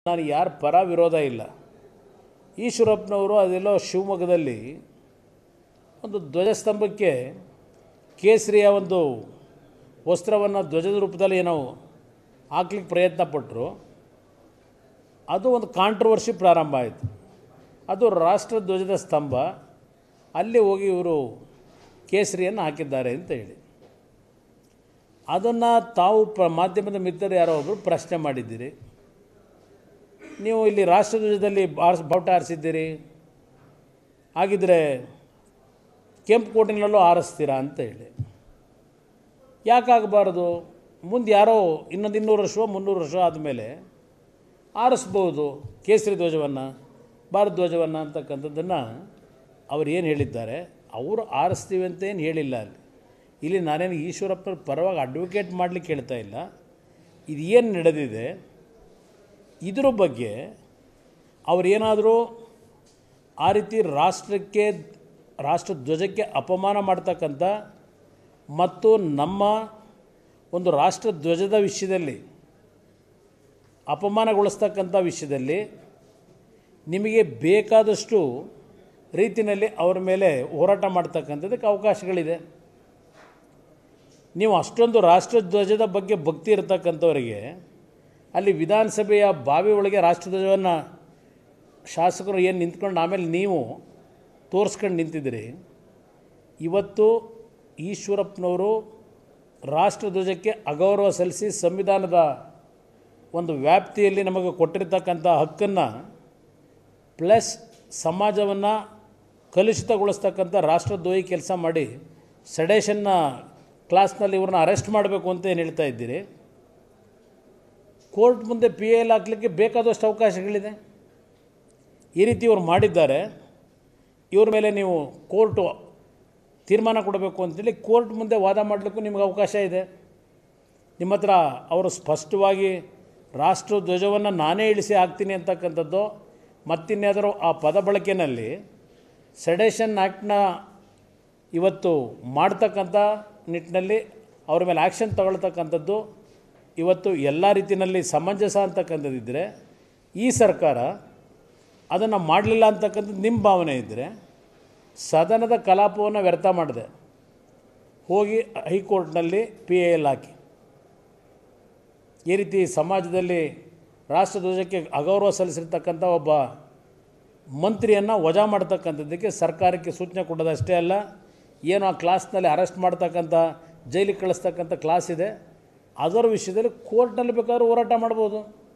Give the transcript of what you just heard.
ನಾನು ಯಾರ ಪರ ವಿರೋಧ ಇಲ್ಲ ಈಶ್ವರಪ್ಪನವರು ಅದೆಲ್ಲೋ ಶಿವಮೊಗ್ಗದಲ್ಲಿ ಒಂದು ಧ್ವಜಸ್ತಂಭಕ್ಕೆ ಕೇಸರಿಯ ಒಂದು ವಸ್ತ್ರವನ್ನು ಧ್ವಜದ ರೂಪದಲ್ಲಿ ಏನೋ ಹಾಕ್ಲಿಕ್ಕೆ ಪ್ರಯತ್ನ ಪಟ್ಟರು ಅದು ಒಂದು ಕಾಂಟ್ರವರ್ಸಿ ಪ್ರಾರಂಭ ಆಯಿತು ಅದು ರಾಷ್ಟ್ರ ಧ್ವಜದ ಸ್ತಂಭ ಅಲ್ಲಿ ಹೋಗಿ ಇವರು ಕೇಸರಿಯನ್ನು ಹಾಕಿದ್ದಾರೆ ಅಂತ ಹೇಳಿ ಅದನ್ನು ತಾವು ಪ್ರ ಮಾಧ್ಯಮದ ಮಿತ್ರರು ಯಾರೋ ಒಬ್ಬರು ಪ್ರಶ್ನೆ ಮಾಡಿದ್ದೀರಿ ನೀವು ಇಲ್ಲಿ ರಾಷ್ಟ್ರಧ್ವಜದಲ್ಲಿ ಆರಿಸ್ ಬಾವುಟ ಆರಿಸಿದ್ದೀರಿ ಹಾಗಿದ್ರೆ ಕೆಂಪು ಕೋಟಿನಲ್ಲೂ ಆರಿಸ್ತೀರಾ ಅಂತ ಹೇಳಿ ಯಾಕಾಗಬಾರ್ದು ಮುಂದೆ ಯಾರೋ ಇನ್ನೊಂದು ಇನ್ನೂರು ವರ್ಷ ಮುನ್ನೂರು ವರ್ಷ ಆದಮೇಲೆ ಆರಿಸ್ಬೋದು ಕೇಸರಿ ಧ್ವಜವನ್ನು ಭಾರತ ಧ್ವಜವನ್ನು ಅಂತಕ್ಕಂಥದ್ದನ್ನು ಅವ್ರು ಏನು ಹೇಳಿದ್ದಾರೆ ಅವರು ಆರಿಸ್ತೀವಿ ಅಂತ ಏನು ಹೇಳಿಲ್ಲ ಅಲ್ಲಿ ಇಲ್ಲಿ ನಾನೇನು ಈಶ್ವರಪ್ಪನ ಪರವಾಗಿ ಅಡ್ವೊಕೇಟ್ ಮಾಡಲಿಕ್ಕೆ ಹೇಳ್ತಾ ಇಲ್ಲ ಇದು ಏನು ನಡೆದಿದೆ ಇದ್ರ ಬಗ್ಗೆ ಅವರೇನಾದರೂ ಆ ರೀತಿ ರಾಷ್ಟ್ರಕ್ಕೆ ರಾಷ್ಟ್ರ ಧ್ವಜಕ್ಕೆ ಅಪಮಾನ ಮಾಡ್ತಕ್ಕಂಥ ಮತ್ತು ನಮ್ಮ ಒಂದು ರಾಷ್ಟ್ರ ಧ್ವಜದ ವಿಷಯದಲ್ಲಿ ಅಪಮಾನಗೊಳಿಸ್ತಕ್ಕಂಥ ವಿಷಯದಲ್ಲಿ ನಿಮಗೆ ಬೇಕಾದಷ್ಟು ರೀತಿಯಲ್ಲಿ ಅವರ ಮೇಲೆ ಹೋರಾಟ ಮಾಡ್ತಕ್ಕಂಥದ್ದಕ್ಕೆ ಅವಕಾಶಗಳಿದೆ ನೀವು ಅಷ್ಟೊಂದು ರಾಷ್ಟ್ರಧ್ವಜದ ಬಗ್ಗೆ ಭಕ್ತಿ ಇರತಕ್ಕಂಥವರಿಗೆ ಅಲ್ಲಿ ವಿಧಾನಸಭೆಯ ಬಾವಿ ಒಳಗೆ ರಾಷ್ಟ್ರಧ್ವಜವನ್ನು ಶಾಸಕರು ಏನು ನಿಂತ್ಕೊಂಡು ಆಮೇಲೆ ನೀವು ತೋರಿಸ್ಕೊಂಡು ನಿಂತಿದ್ದೀರಿ ಇವತ್ತು ಈಶ್ವರಪ್ಪನವರು ರಾಷ್ಟ್ರಧ್ವಜಕ್ಕೆ ಅಗೌರವ ಸಲ್ಲಿಸಿ ಸಂವಿಧಾನದ ಒಂದು ವ್ಯಾಪ್ತಿಯಲ್ಲಿ ನಮಗೆ ಕೊಟ್ಟಿರ್ತಕ್ಕಂಥ ಹಕ್ಕನ್ನು ಪ್ಲಸ್ ಸಮಾಜವನ್ನು ಕಲುಷಿತಗೊಳಿಸ್ತಕ್ಕಂಥ ರಾಷ್ಟ್ರದ್ರೋಹಿ ಕೆಲಸ ಮಾಡಿ ಸೆಡೇಷನ್ನ ಕ್ಲಾಸ್ನಲ್ಲಿ ಇವ್ರನ್ನ ಅರೆಸ್ಟ್ ಮಾಡಬೇಕು ಅಂತ ಏನು ಹೇಳ್ತಾ ಇದ್ದೀರಿ ಕೋರ್ಟ್ ಮುಂದೆ ಪಿ ಎಲ್ ಹಾಕಲಿಕ್ಕೆ ಬೇಕಾದಷ್ಟು ಅವಕಾಶಗಳಿದೆ ಈ ರೀತಿ ಇವರು ಮಾಡಿದ್ದಾರೆ ಇವ್ರ ಮೇಲೆ ನೀವು ಕೋರ್ಟು ತೀರ್ಮಾನ ಕೊಡಬೇಕು ಅಂತೇಳಿ ಕೋರ್ಟ್ ಮುಂದೆ ವಾದ ಮಾಡಲಿಕ್ಕೂ ನಿಮಗೆ ಅವಕಾಶ ಇದೆ ನಿಮ್ಮ ಹತ್ರ ಅವರು ಸ್ಪಷ್ಟವಾಗಿ ರಾಷ್ಟ್ರ ಧ್ವಜವನ್ನು ನಾನೇ ಇಳಿಸಿ ಹಾಕ್ತೀನಿ ಅಂತಕ್ಕಂಥದ್ದು ಮತ್ತಿನ್ಯಾದರೂ ಆ ಪದ ಬಳಕೆಯಲ್ಲಿ ಸೆಡೇಷನ್ ಆ್ಯಕ್ಟ್ನ ಇವತ್ತು ಮಾಡ್ತಕ್ಕಂಥ ನಿಟ್ಟಿನಲ್ಲಿ ಅವ್ರ ಮೇಲೆ ಆ್ಯಕ್ಷನ್ ತಗೊಳ್ತಕ್ಕಂಥದ್ದು ಇವತ್ತು ಎಲ್ಲ ರೀತಿಯಲ್ಲಿ ಸಮಂಜಸ ಅಂತಕ್ಕಂಥದ್ದಿದ್ದರೆ ಈ ಸರ್ಕಾರ ಅದನ್ನು ಮಾಡಲಿಲ್ಲ ಅಂತಕ್ಕಂಥದ್ದು ನಿಮ್ಮ ಭಾವನೆ ಇದ್ದರೆ ಸದನದ ಕಲಾಪವನ್ನು ವ್ಯರ್ಥ ಮಾಡಿದೆ ಹೋಗಿ ಹೈಕೋರ್ಟ್ನಲ್ಲಿ ಪಿ ಎ ಎಲ್ ಹಾಕಿ ಈ ರೀತಿ ಸಮಾಜದಲ್ಲಿ ರಾಷ್ಟ್ರಧ್ವಜಕ್ಕೆ ಅಗೌರವ ಸಲ್ಲಿಸಿರ್ತಕ್ಕಂಥ ಒಬ್ಬ ಮಂತ್ರಿಯನ್ನು ವಜಾ ಮಾಡ್ತಕ್ಕಂಥದ್ದಕ್ಕೆ ಸರ್ಕಾರಕ್ಕೆ ಸೂಚನೆ ಕೊಡೋದಷ್ಟೇ ಅಲ್ಲ ಏನು ಆ ಕ್ಲಾಸ್ನಲ್ಲಿ ಅರೆಸ್ಟ್ ಮಾಡ್ತಕ್ಕಂಥ ಜೈಲಿಗೆ ಕಳಿಸ್ತಕ್ಕಂಥ ಕ್ಲಾಸ್ ಇದೆ ಅದರ ವಿಷಯದಲ್ಲಿ ಕೋರ್ಟ್ನಲ್ಲಿ ಬೇಕಾದ್ರೂ ಹೋರಾಟ ಮಾಡ್ಬೋದು